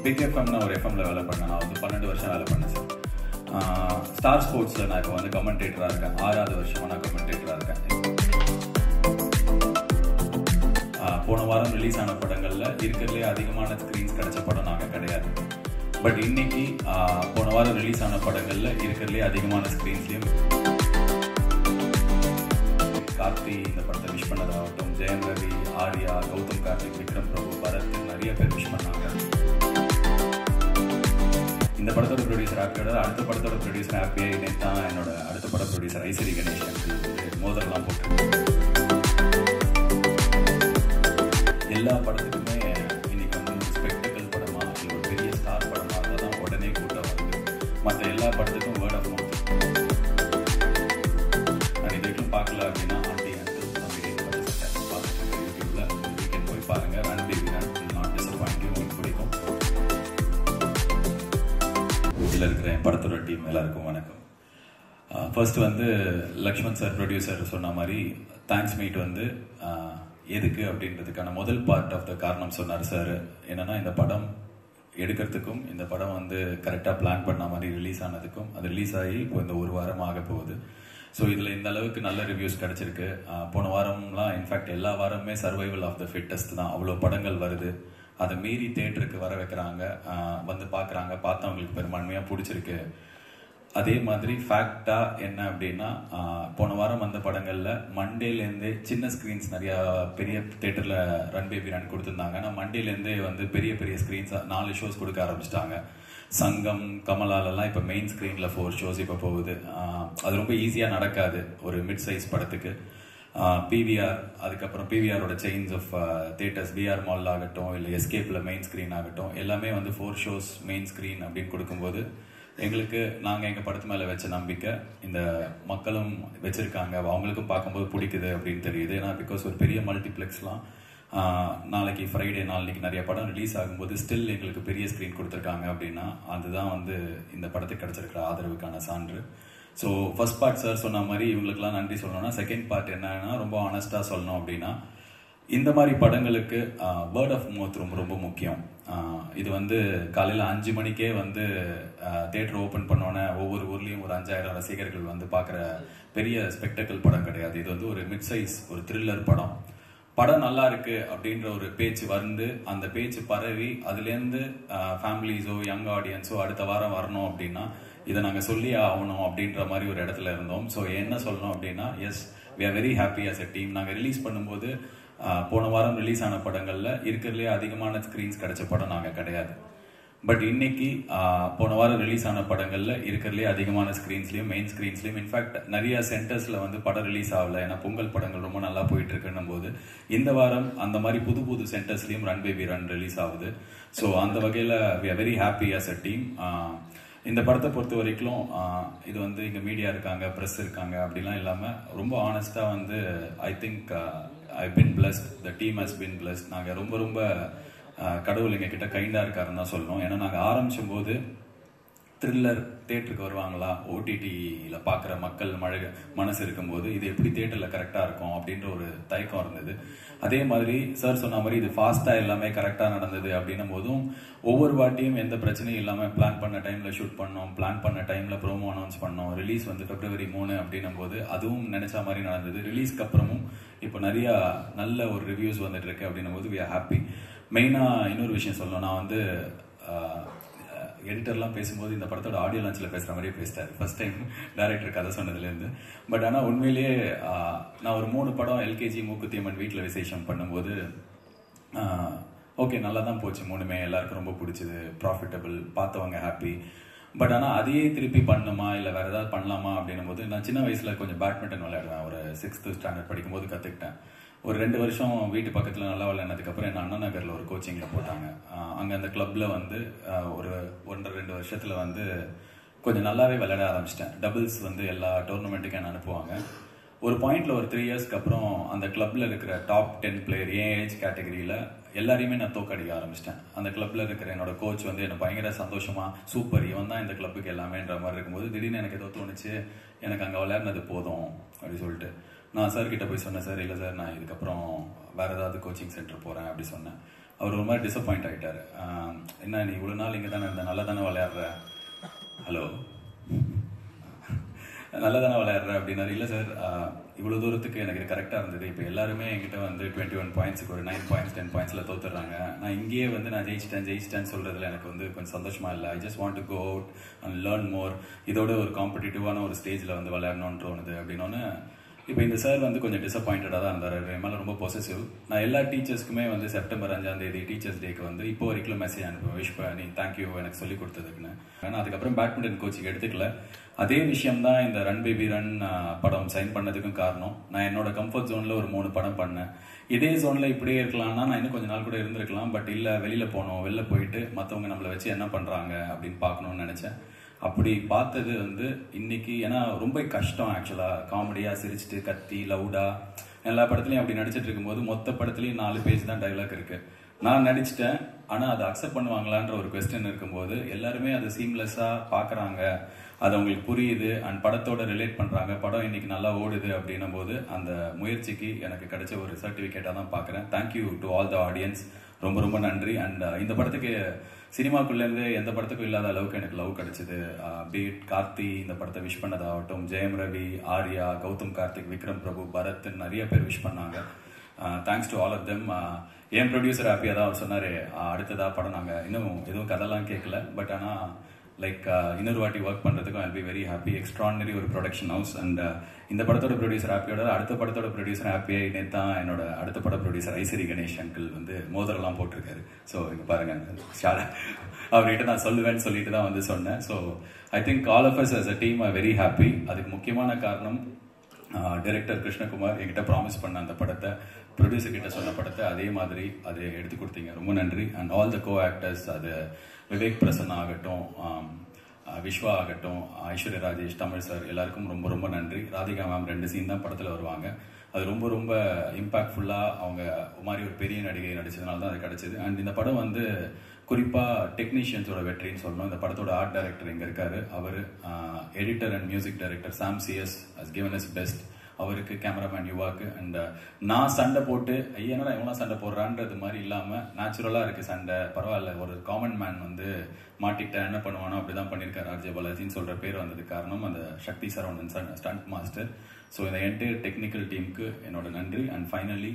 big எஃப்எம்னு ஒரு எஃப்எம்ல வேலை பண்ணேன் நான் வந்து பன்னெண்டு வருஷம் வேலை பண்ணேன் சார் ஸ்டார் ஸ்போர்ட்ஸில் நான் இப்போ வந்து கமெண்டேட்டராக இருக்கேன் ஆறாவது வருஷமாக நான் கமெண்டேட்டராக இருக்கேன் ஆஹ் போன வாரம் ரிலீஸ் ஆன படங்களில் இருக்கிறதுலே அதிகமான ஸ்க்ரீன்ஸ் கிடைச்ச படம் நாங்கள் கிடையாது பட் இன்னைக்கு ஆஹ் போன வாரம் ரிலீஸ் ஆன படங்களில் இருக்கிறதுலே அதிகமான ஸ்க்ரீன்ஸ்லையும் கார்த்தி இந்த படத்தை விஷ் பண்ணதாகட்டும் ஜெயம் ரவி ஆர்யா கௌதம் கார்த்திக் விக்ரம் பிரபு பரத் நிறைய பேர் விஷ் பண்ணாங்க இந்த படத்தோட ப்ரொடியூசர் ஹாப்பியோட அடுத்த படத்தோட ப்ரொடியூசர் ஹாப்பியாக நேற்று தான் என்னோட அடுத்த பட ப்ரொடியூசர் ஐசரி கணேஷன் மோதல்லாம் போட்டு எல்லா படத்துக்குமே இன்னைக்கு வந்து ஒரு ஸ்பெக்டக்கல் படமா இல்லை ஒரு பெரிய ஸ்டார் படமா இருந்தால் தான் உடனே கூட்டம் வருது மற்ற எல்லா படத்துக்கும் வேர்ட் ஆஃப் மவுத் நான் இது வரைக்கும் பார்க்கல அப்படின்னா ஆண்டி அங்கிள் அப்படின்னு பார்த்துட்டு பார்த்துட்டு யூடியூப்ல வீக்கெண்ட் போய் பாருங்க run baby run not disappoint உங்களுக்கு பிடிக்கும் இதில் இருக்கிற என் படத்தோட டீம் எல்லாருக்கும் வணக்கம் ஃபர்ஸ்ட் வந்து லக்ஷ்மண் சார் ப்ரொடியூசர் சொன்ன மாதிரி தேங்க்ஸ் மீட் வந்து ஆஹ், எதுக்கு அப்படின்றதுக்கான முதல் பார்ட் ஆஃப் த காரணம் சொன்னார் சார் என்னன்னா இந்த படம் எடுக்கிறதுக்கும் இந்த படம் வந்து கரெக்டாக பிளான் பண்ண மாதிரி ரிலீஸ் ஆனதுக்கும் அது ரிலீஸ் ஆகி இப்போ இந்த ஒரு வாரம் ஆக போகுது ஸோ இதில் இந்த அளவுக்கு நல்ல ரிவ்யூஸ் கிடச்சிருக்கு ஆஹ், போன வாரம்லாம் இன்ஃபேக்ட் எல்லா வாரமுமே சர்வைவல் ஆஃப் த ஃபிட்டஸ்ட் தான் அவ்வளோ படங்கள் வருது அதை மீறி தேட்டருக்கு வர வைக்கிறாங்க ஆஹ், வந்து பார்க்குறாங்க பார்த்தவங்களுக்கு பெரும்பான்மையாக பிடிச்சிருக்கு அதே மாதிரி ஃபேக்டா என்ன அப்படின்னா ஆஹ், போன வாரம் வந்த படங்கள்ல மண்டேலேருந்தே சின்ன ஸ்க்ரீன்ஸ் நிறைய பெரிய தேட்டர்ல ரன் பேபி ரன் கொடுத்துருந்தாங்க ஆனால் மண்டேலேருந்தே வந்து பெரிய பெரிய ஸ்க்ரீன்ஸ் நாலு ஷோஸ் கொடுக்க ஆரம்பிச்சிட்டாங்க சங்கம் கமலாலெல்லாம் இப்போ மெயின் ஸ்க்ரீனில் ஃபோர் ஷோஸ் இப்போ போகுது ஆஹ், அது ரொம்ப ஈஸியாக நடக்காது ஒரு மிட் சைஸ் படத்துக்கு பிவிஆர் அதுக்கப்புறம் பிவிஆரோட chains of theatres PR mall ஆகட்டும் இல்லை எஸ்கேப்பில் மெயின் ஸ்க்ரீன் ஆகட்டும் எல்லாமே வந்து ஃபோர் ஷோஸ் மெயின் ஸ்க்ரீன் அப்படின்னு கொடுக்கும்போது எங்களுக்கு நாங்கள் எங்கள் படத்து மேலே வச்ச நம்பிக்கை இந்த மக்களும் வச்சுருக்காங்க அவங்களுக்கும் பார்க்கும்போது பிடிக்குது அப்படின்னு தெரியுது ஏன்னா பிகாஸ் ஒரு பெரிய மல்டிப்ளெக்ஸ்லாம் நாளைக்கு ஃப்ரைடே நாளைக்கு நிறைய படம் ரிலீஸ் ஆகும்போது ஸ்டில் எங்களுக்கு பெரிய ஸ்க்ரீன் கொடுத்துருக்காங்க அப்படின்னா அதுதான் வந்து இந்த படத்துக்கு கிடைச்சிருக்கிற ஆதரவுக்கான சான்று ஸோ ஃபர்ஸ்ட் பார்ட் சார் சொன்ன மாதிரி இவங்களுக்குலாம் நன்றி சொல்லணும்னா செகண்ட் பார்ட் என்னன்னா ரொம்ப ஆனஸ்டாக சொல்லணும் அப்படின்னா இந்த மாதிரி படங்களுக்கு வேர்ட் ஆஃப் மவுத் ரொம்ப ரொம்ப முக்கியம் ஆஹ் இது வந்து காலையில் அஞ்சு மணிக்கே வந்து தேட்டர் ஓப்பன் பண்ணோன்னே ஒவ்வொரு ஊர்லேயும் ஒரு அஞ்சாயிரம் ரசிகர்கள் வந்து பார்க்குற பெரிய ஸ்பெக்டக்கல் படம் கிடையாது இது வந்து ஒரு மிட் சைஸ் ஒரு த்ரில்லர் படம் படம் நல்லா இருக்கு அப்படின்ற ஒரு பேச்சு வந்து அந்த பேச்சு பரவி அதுலேருந்து ஃபேமிலிஸோ யங் ஆடியன்ஸோ அடுத்த வாரம் வரணும் அப்படின்னா இதை நாங்கள் சொல்லி ஆகணும் அப்படின்ற மாதிரி ஒரு இடத்துல இருந்தோம் ஸோ என்ன சொல்லணும் அப்படின்னா yes we are very happy as a team நாங்கள் ரிலீஸ் பண்ணும்போது ஆஹ், போன வாரம் ரிலீஸ் ஆன படங்களில் இருக்கிறதுலே அதிகமான ஸ்க்ரீன்ஸ் கிடைச்ச படம் நாங்கள் கிடையாது பட் இன்னைக்கு ஆஹ், போன வாரம் ரிலீஸ் ஆன படங்கள்ல இருக்கிறதுலே அதிகமான ஸ்க்ரீன்ஸ்லயும் மெயின் ஸ்க்ரீன்ஸ்லயும் இன்ஃபேக்ட் நிறைய சென்டர்ஸ்ல வந்து படம் ரிலீஸ் ஆகல ஏன்னா பொங்கல் படங்கள் ரொம்ப நல்லா போயிட்டு இருக்குன்னும் போது இந்த வாரம் அந்த மாதிரி புது புது சென்டர்ஸ்லயும் ரன் பேபி ரன் ரிலீஸ் ஆகுது ஸோ அந்த வகையில we are very happy as a team இந்த படத்தை பொறுத்த வரைக்கும் ஆஹ், இது வந்து இங்க மீடியா இருக்காங்க ப்ரெஸ் இருக்காங்க அப்படிலாம் இல்லாம ரொம்ப ஆனஸ்டா வந்து I think I been blessed the team has been blessed நாங்க ரொம்ப ரொம்ப ஆஹ் கடவுள் எங்க கிட்ட கைண்டா இருக்காருன்னு தான் சொல்லணும் ஏன்னா நாங்க ஆரம்பிச்சும் போது த்ரில்லர் தேட்டருக்கு வருவாங்களா ஓடிடியில் பார்க்குற மக்கள் மழை மனசு இருக்கும்போது இது எப்படி தேட்டரில் கரெக்டாக இருக்கும் அப்படின்ற ஒரு தயக்கம் இருந்தது அதே மாதிரி சார் சொன்ன மாதிரி இது ஃபாஸ்ட்டாக எல்லாமே கரெக்டாக நடந்தது அப்படின்னும் போதும் ஒவ்வொரு வாட்டியும் எந்த பிரச்சனையும் இல்லாமல் பிளான் பண்ண டைமில் ஷூட் பண்ணோம் பிளான் பண்ண டைமில் ப்ரோமோ அனௌன்ஸ் பண்ணோம் ரிலீஸ் வந்து பிப்ரவரி மூணு அப்படின்னும் போது அதுவும் நினைச்ச மாதிரி நடந்தது ரிலீஸ்க்கு அப்புறமும் இப்போ நிறைய நல்ல ஒரு ரிவ்யூஸ் வந்துட்டு இருக்கு அப்படின்னும் போது வி ஆர் ஹாப்பி மெயினாக இன்னொரு விஷயம் சொல்லணும் நான் வந்து எடிட்டர்லாம் பேசும்போது இந்த படத்தோட ஆடியோ லான்ச்சில் பேசுகிற மாதிரியே பேசிட்டாரு ஃபர்ஸ்ட் டைம் டேரக்டர் கதை சொன்னதுலேருந்து பட் ஆனால் உண்மையிலேயே ஆஹ், நான் ஒரு மூணு படம் எல்கேஜி மூக்குத்தியம்மன் வீட்டில் விசேஷம் பண்ணும்போது ஓகே நல்லா தான் போச்சு மூணுமே எல்லாருக்கும் ரொம்ப பிடிச்சது ப்ராஃபிட்டபிள் பார்த்தவங்க ஹாப்பி பட் ஆனால் அதையே திருப்பி பண்ணுமா இல்லை வேற ஏதாவது பண்ணலாமா அப்படின்னும் போது நான் சின்ன வயசில் கொஞ்சம் பேட்மிண்டன் விளையாடுவேன் ஒரு சிக்ஸ்த்து ஸ்டாண்டர்ட் படிக்கும்போது கற்றுக்கிட்டேன் ஒரு ரெண்டு வருஷம் வீட்டு பக்கத்தில் நல்லா விளையாடுனதுக்கப்புறம் என்ன அண்ணா நகரில் ஒரு கோச்சிங்கில் போட்டாங்க அங்கே அந்த கிளப்பில் வந்து ஆஹ், ஒரு ஒன்றரை ரெண்டு வருஷத்தில் வந்து கொஞ்சம் நல்லாவே விளையாட ஆரம்பிச்சிட்டேன் டபுள்ஸ் வந்து எல்லா டோர்னமெண்ட்டுக்கும் என்ன அனுப்புவாங்க ஒரு பாயிண்ட்ல ஒரு த்ரீ இயர்ஸ்க்கு அப்புறம் அந்த கிளப்ல இருக்கிற டாப் டென் பிளேயர் என் ஏஜ் கேட்டகரியில எல்லாரையுமே நான் தோக்கடிக்க ஆரம்பிச்சிட்டேன் அந்த கிளப்ல இருக்கிற என்னோட கோச் வந்து என்ன பயங்கர சந்தோஷமா சூப்பர் இவன் தான் இந்த கிளப்புக்கு எல்லாமேன்ற மாதிரி இருக்கும்போது திடீர்னு எனக்கு ஏதோ தோணுச்சு எனக்கு அங்கே விளையாடினது போதும் அப்படின்னு சொல்லிட்டு நான் சார் கிட்ட போய் சொன்னேன் சார் இல்லை சார் நான் இதுக்கப்புறம் வேற ஏதாவது கோச்சிங் சென்டர் போறேன் அப்படி சொன்னேன் அவர் ஒரு மாதிரி டிசப்பாயிண்ட் ஆகிட்டார் என்ன நீ இவ்வளோ நாள் இங்கே தானே இருந்த நல்லா தானே விளையாடுற ஹலோ நல்லா தானே விளையாடுற அப்படின்னாரு இல்லை சார் இவ்வளோ தூரத்துக்கு எனக்கு கரெக்டாக இருந்தது இப்போ எல்லாருமே என்கிட்ட வந்து டுவெண்ட்டி ஒன் பாயிண்ட்ஸுக்கு ஒரு நைன் பாயிண்ட்ஸ் டென் பாயிண்ட்ஸில் தோத்துறாங்க நான் இங்கேயே வந்து நான் ஜெயிச்சிட்டேன் ஜெயிச்சிட்டேன்னு சொல்கிறதுல எனக்கு வந்து கொஞ்சம் சந்தோஷமா இல்லை I just want to go out and learn more இதோட ஒரு காம்படிட்டிவான ஒரு ஸ்டேஜில் வந்து விளையாடணும்னு தோணுது அப்படின்னு இப்போ இந்த சார் வந்து கொஞ்சம் டிசப்பாயிண்டடாக தான் இருந்தார் என் மேலே ரொம்ப பொசசிவ் நான் எல்லா டீச்சர்ஸ்க்குமே வந்து செப்டம்பர் அஞ்சாம் தேதி டீச்சர்ஸ் டேக்கு வந்து இப்போ வரைக்கும் மெசேஜ் அனுப்புவேன் விஷ் பண்ணி தேங்க்யூ எனக்கு சொல்லி கொடுத்ததுக்குன்னு ஆனால் அதுக்கப்புறம் பேட்மிண்டன் கோச்சிங் எடுத்துக்கல அதே விஷயம் தான் இந்த ரன் பேபி ரன் படம் சைன் பண்ணதுக்கும் காரணம் நான் என்னோட கம்ஃபர்ட் ஜோனில் ஒரு மூணு படம் பண்ணேன் இதே ஜோனில் இப்படியே இருக்கலாம்னா நான் இன்னும் கொஞ்ச நாள் கூட இருந்திருக்கலாம் பட் இல்லை வெளியில் போனோம் வெளில போயிட்டு மற்றவங்க நம்மளை வச்சு என்ன பண்ணுறாங்க அப்படின்னு பார்க்கணும்னு நினச்சேன் அப்படி பார்த்தது வந்து இன்னைக்கு ஏன்னா ரொம்ப கஷ்டம் ஆக்சுவலாக காமெடியாக சிரிச்சிட்டு கத்தி லவுடா எல்லா படத்துலையும் அப்படி நடிச்சிட்டு இருக்கும்போது மொத்த படத்துலையும் நாலு பேஜ் தான் டைலாக் இருக்கு நான் நடிச்சிட்டேன் ஆனால் அதை அக்செப்ட் பண்ணுவாங்களான்ற ஒரு கொஸ்டின் இருக்கும்போது எல்லாருமே அதை சீம்லெஸ்ஸாக பார்க்குறாங்க அது அவங்களுக்கு புரியுது அண்ட் படத்தோட ரிலேட் பண்ணுறாங்க படம் இன்னைக்கு நல்லா ஓடுது அப்படின்னும் போது அந்த முயற்சிக்கு எனக்கு கிடைச்ச ஒரு சர்டிஃபிகேட்டாக தான் பார்க்குறேன் thank you to all the audience ரொம்ப ரொம்ப நன்றி அண்ட் இந்த படத்துக்கு சினிமாக்குள்ளேருந்து எந்த படத்துக்கும் இல்லாத அளவுக்கு எனக்கு லவ் கிடைச்சது பீட் கார்த்தி இந்த படத்தை விஷ் பண்ணதாகட்டும் ஜெயம் ரவி ஆர்யா கௌதம் கார்த்திக் விக்ரம் பிரபு பரத் நிறைய பேர் விஷ் பண்ணாங்க thanks to all of them என் ப்ரொடியூசர் ஹாப்பியாக தான் அவர் சொன்னார் அடுத்ததா படம் நாங்கள் இன்னும் எதுவும் கதைலாம் கேட்கல பட் ஆனால் லைக் இன்னொரு வாட்டி ஒர்க் பண்ணுறதுக்கும் I be very happy extraordinary ஒரு ப்ரொடக்ஷன் ஹவுஸ் அண்ட் இந்த படத்தோட ப்ரொடியூசர் ஹாப்பியோட அடுத்த படத்தோட ப்ரொடியூசர் ஹாப்பியாக நேற்று தான் என்னோட அடுத்த பட ப்ரொடியூசர் ஐஸ்வரி கணேஷ் அங்கிள் வந்து மோதிரம்லாம் போட்டிருக்காரு ஸோ இங்கே பாருங்க ஷாரா அவர்கிட்ட நான் சொல்லுவேன்னு சொல்லிட்டு தான் வந்து சொன்னேன் so I think all of us as a team are very happy அதுக்கு முக்கியமான காரணம் டைரக்டர் கிருஷ்ணகுமார் என்கிட்ட ப்ராமிஸ் பண்ண அந்த படத்தை ப்ரொடியூசர் கிட்ட சொன்ன படத்தை அதே மாதிரி அதை எடுத்து கொடுத்தீங்க ரொம்ப நன்றி and all the co actors அது விவேக் பிரசன்னா ஆகட்டும் விஸ்வா ஆகட்டும் ஐஸ்வர்யா ராஜேஷ் தமிழ் சார் எல்லாருக்கும் ரொம்ப ரொம்ப நன்றி ராதிகா மேம் ரெண்டு சீன் தான் படத்தில் வருவாங்க அது ரொம்ப ரொம்ப இம்பாக்ட்ஃபுல்லாக அவங்க மாதிரி ஒரு பெரிய நடிகை நடிச்சதுனால தான் அது கிடைச்சது அண்ட் இந்த படம் வந்து குறிப்பாக டெக்னீஷியன்ஸோட வெற்றின்னு சொல்லணும் இந்த படத்தோட ஆர்ட் டைரக்டர் எங்கே இருக்காரு அவர் editor and music director Sam CS has given his best அவருக்கு கேமராமேன் யுவாக்கு அண்ட் நான் சண்டை போட்டு ஐயனடா எவ்வளோ சண்டை போடுறான்றது மாதிரி இல்லாமல் நேச்சுரலாக இருக்குது சண்டை பரவாயில்ல ஒரு காமன் மேன் வந்து மாட்டிக்கிட்டேன் என்ன பண்ணுவானோ அப்படி தான் பண்ணியிருக்காரு ஆர்ஜே பாலாஜின்னு சொல்கிற பேர் வந்ததுக்கு காரணம் அந்த Sakthi Saravanan stunt master so இந்த என்டையர் டெக்னிக்கல் டீமுக்கு என்னோட நன்றி அண்ட் ஃபைனலி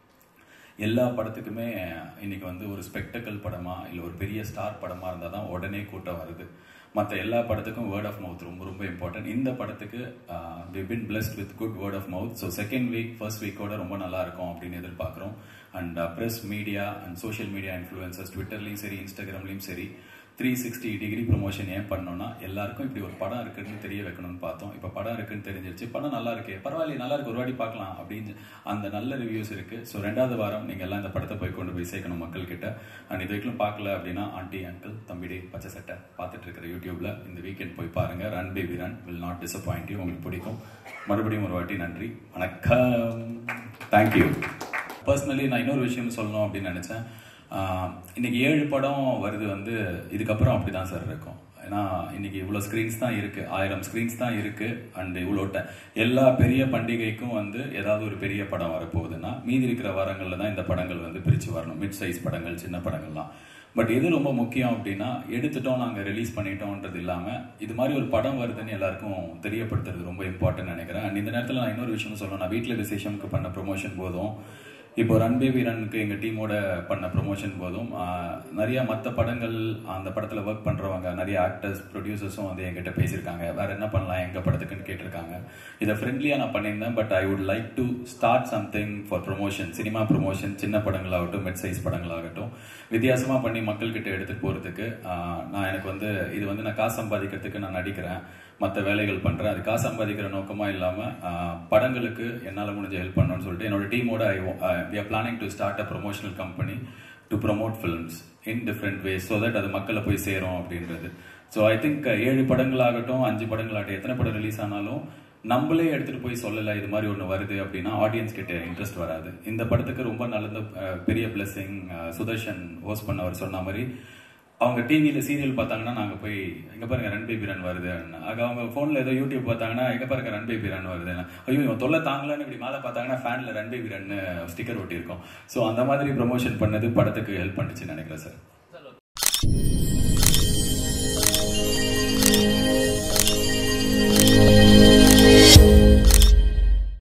எல்லா படத்துக்குமே இன்னைக்கு வந்து ஒரு ஸ்பெக்டக்கல் படமா இல்லை ஒரு பெரிய ஸ்டார் படமா இருந்தால் தான் உடனே கூட்டம் வருது மற்ற எல்லா படத்துக்கும் வேர்ட் ஆஃப் மவுத் ரொம்ப ரொம்ப இம்பார்ட்டன்ட் இந்த படத்துக்கு we been blessed with good word of mouth so second week first வீக்கோட ரொம்ப நல்லா இருக்கும் அப்படின்னு எதிர்பார்க்குறோம் and press media and social media influences ட்விட்டர்லையும் சரி இன்ஸ்டாகிராம்லையும் சரி த்ரீ சிக்ஸ்டி டிகிரி ப்ரொமோஷன் ஏன் பண்ணோம்னா எல்லாருக்கும் இப்படி ஒரு படம் இருக்குன்னு தெரிய வைக்கணும்னு பார்த்தோம் இப்போ படம் இருக்குன்னு தெரிஞ்சிருச்சு படம் நல்லா இருக்கு பரவாயில்ல நல்லா இருக்கு ஒரு வாட்டி பார்க்கலாம் அப்படின்னு அந்த நல்ல ரிவ்யூஸ் இருக்கு ஸோ ரெண்டாவது வாரம் நீங்க எல்லாம் இந்த படத்தை போய் கொண்டு போய் சேர்க்கணும் மக்கள் கிட்ட அண்ட் இது வரைக்கும் பார்க்கல அப்படின்னா ஆண்டி அங்கிள் தம்பிடி பச்சை சட்டை பார்த்துட்டு இருக்கிற யூடியூப்ல இந்த வீக்கெண்ட் போய் பாருங்க run baby run will not disappoint you உங்களுக்கு பிடிக்கும் மறுபடியும் ஒரு வாட்டி நன்றி வணக்கம் தேங்க்யூ பர்சனலி நான் இன்னொரு விஷயம் சொல்லணும் அப்படின்னு நினைச்சேன் இன்னைக்கு ஏழு படம் வருது வந்து இதுக்கப்புறம் அப்படிதான் சார் இருக்கும் ஏன்னா இன்னைக்கு இவ்வளோ ஸ்க்ரீன்ஸ் தான் இருக்கு ஆயிரம் ஸ்க்ரீன்ஸ் தான் இருக்கு அண்ட் இவ்வளோ எல்லா பெரிய பண்டிகைக்கும் வந்து ஏதாவது ஒரு பெரிய படம் வரப்போகுதுன்னா மீதி இருக்கிற வாரங்களில் தான் இந்த படங்கள் வந்து பிரித்து வரணும் மிட் சைஸ் படங்கள் சின்ன படங்கள்லாம் பட் எது ரொம்ப முக்கியம் அப்படின்னா எடுத்துட்டோம் நாங்கள் ரிலீஸ் பண்ணிட்டோன்றது இல்லாமல் இது மாதிரி ஒரு படம் வருதுன்னு எல்லாருக்கும் தெரியப்படுத்துறது ரொம்ப இம்பார்ட்டன்ட் நினைக்கிறேன் அண்ட் இந்த நேரத்தில் நான் இன்னொரு விஷயம் சொல்லணும் நான் வீட்டில் விசேஷம்க்கு பண்ண ப்ரொமோஷன் போதும் இப்போ ரன் பேபி ரனுக்கு எங்கள் டீமோட பண்ண ப்ரொமோஷன் போதும் நிறைய மற்ற படங்கள் அந்த படத்தில் ஒர்க் பண்ணுறவங்க நிறைய ஆக்டர்ஸ் ப்ரொடியூசர்ஸும் வந்து என்கிட்ட பேசியிருக்காங்க வேற என்ன பண்ணலாம் எங்கள் படத்துக்குன்னு கேட்டிருக்காங்க இதை ஃப்ரெண்ட்லியாக நான் பண்ணியிருந்தேன் but I would like to start something for promotion cinema promotion சின்ன படங்களாகட்டும் மிட் சைஸ் படங்களாகட்டும் வித்தியாசமாக பண்ணி மக்கள்கிட்ட எடுத்துகிட்டு போகிறதுக்கு நான் எனக்கு வந்து இது வந்து நான் காசு சம்பாதிக்கிறதுக்கு நான் நடிக்கிறேன் மற்ற வேலைகள் பண்ணுறேன் அது காசு சம்பாதிக்கிற நோக்கமாக இல்லாமல் படங்களுக்கு என்னால் முடிஞ்ச ஹெல்ப் பண்ணணும்னு சொல்லிட்டு என்னோட டீமோட I we are planning to start a promotional company to promote films in different ways so that அது மக்களை போய் சேரும் அப்படின்றது ஸோ ஐ திங்க் ஏழு படங்களாகட்டும் அஞ்சு படங்களாகட்டும் எத்தனை படம் ரிலீஸ் ஆனாலும் நம்மளே எடுத்துட்டு போய் சொல்லல இது மாதிரி ஒன்று வருது அப்படின்னா ஆடியன்ஸ் கிட்ட இன்ட்ரெஸ்ட் வராது இந்த படத்துக்கு ரொம்ப நல்ல பெரிய பிளெஸிங் சுதர்ஷன் ஹோஸ்ட் பண்ணவர் சொன்ன மாதிரி அவங்க டிவியில் சீரியல் பார்த்தாங்கன்னா நாங்கள் போய் எங்கே பாருங்க ரன் பேபி ரன் வருது ஆக அவங்க ஃபோனில் ஏதோ யூடியூப் பார்த்தாங்கன்னா எங்கே பாருங்க ரன் பேபி ரன் வருது ஐயோ இவன் தொல்லை தாங்கலன்னு இப்படி மேலே பார்த்தாங்கன்னா ஃபேனில் ரன் பேபி ரன் ஸ்டிக்கர் ஒட்டியிருக்கோம் ஸோ அந்த மாதிரி ப்ரொமோஷன் பண்ணது படத்துக்கு ஹெல்ப் பண்ணுச்சுன்னு நினைக்கிறேன் சார்